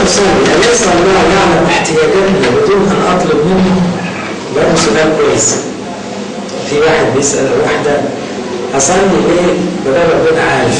نصلي أليس الله يعلم احتياجاتنا بدون أن أطلب منه؟ ده سؤال كويس في واحد بيسأل واحدة أصلي ليه؟ بدل ربنا عارف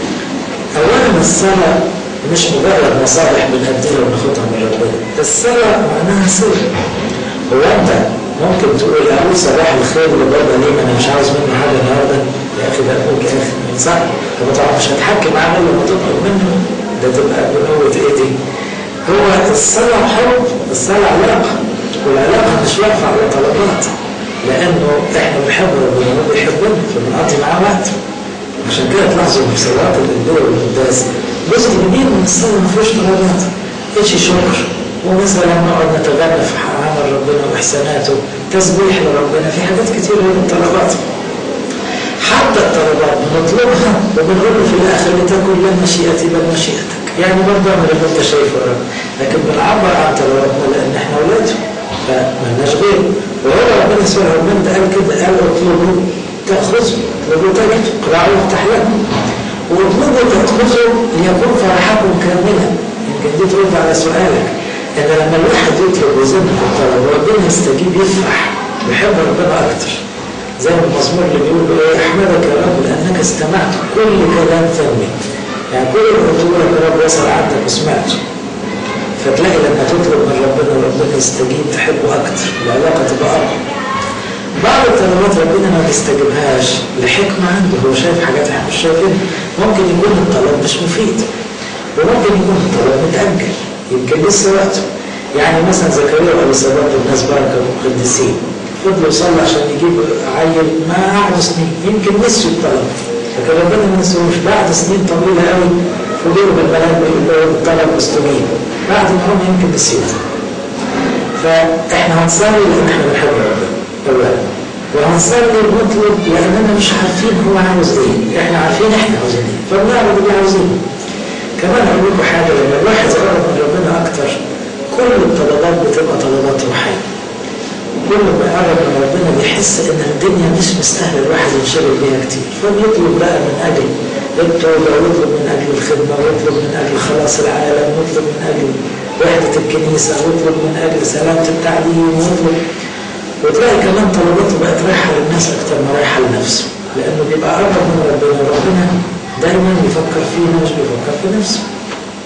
أولا الصلاة مش مجرد مصالح بنأديها وناخدها من ربنا الصلاة معناها سر هو أنت ممكن تقول أقول صباح الخير لبابا ليه أنا مش عاوز منه حاجة النهاردة يا أخي ده أبوك يا أخي صح؟ طب طبعا مش هتحكي معاه إلا لما تطلب منه ده تبقى بنوة إيدي هو الصلاة حب الصلاة علاقة والعلاقة مش واقفة على طلبات لأنه إحنا بنحب ربنا وهو بيحبنا فبنقضي معاه وقت عشان كده تلاحظوا في صلوات الليل والقداس جزء كبير من الصلاة ما فيهوش طلبات ايش شكر ومثلا نقعد نتغنى في عمل ربنا واحساناته تسبيح لربنا في حاجات كتير من الطلبات حتى الطلبات بنطلبها وبنقول له في الاخر لتكن لا مشيئتي بل مشيئتك يعني برضه اعمل اللي انت شايفه يا رب لكن بنعبر عن طلباتنا لان احنا اولاده فمالناش غيره وهو ربنا سبحانه وتعالى قال كده قال اطلبوا تاخذوا اطلبوا تجدوا اقرعوا يفتح لكم واطلبوا تاخذوا ليكون فرحكم كاملا يمكن دي ترد على سؤالك ان لما الواحد يطلب ويزن في الطلب وربنا يستجيب يفرح يحب ربنا اكتر زي المزمور اللي بيقول ايه احمدك يا رب لانك استمعت كل كلام فمي يعني كل اللي قلته لك يا رب وصل عندك وسمعته فتلاقي لما تطلب من ربنا ربنا يستجيب تحبه اكتر العلاقه تبقى اقوى بعض الطلبات ربنا ما بيستجيبهاش لحكمة عنده هو شايف حاجات احنا مش شايفينها ممكن يكون الطلب مش مفيد وممكن يكون الطلب متأجل يمكن لسه وقته يعني مثلا زكريا واليصابات الناس بركة مقدسين فضلوا يصلوا عشان يجيب عيل ما قعدوا سنين يمكن نسيوا الطلب لكن ربنا ما نسيوش بعد سنين طويلة قوي فضلوا بالبلد الطلب مستجيب بعد ما هم يمكن نسيوه فاحنا هنصلي لان احنا بنحب ربنا اولا وهنصلي ونطلب لاننا مش عارفين هو عاوز ايه احنا عارفين احنا عاوزين ايه فبنعمل اللي عاوزينه كمان اقول لكم حاجه لما الواحد يقرب من ربنا اكتر كل الطلبات بتبقى طلبات روحيه كل ما يقرب من ربنا بيحس ان الدنيا مش مستاهله الواحد ينشغل بيها كتير فبيطلب بقى من اجل التوبه ويطلب من اجل الخدمه ويطلب من اجل خلاص العالم ويطلب من اجل وحده الكنيسه ويطلب من اجل سلامه التعليم ويطلب وتلاقي كمان طلباته بقت رايحه للناس اكتر ما رايحه لنفسه لانه بيبقى قرب من ربنا وربنا دايما بيفكر فينا مش بيفكر في نفسه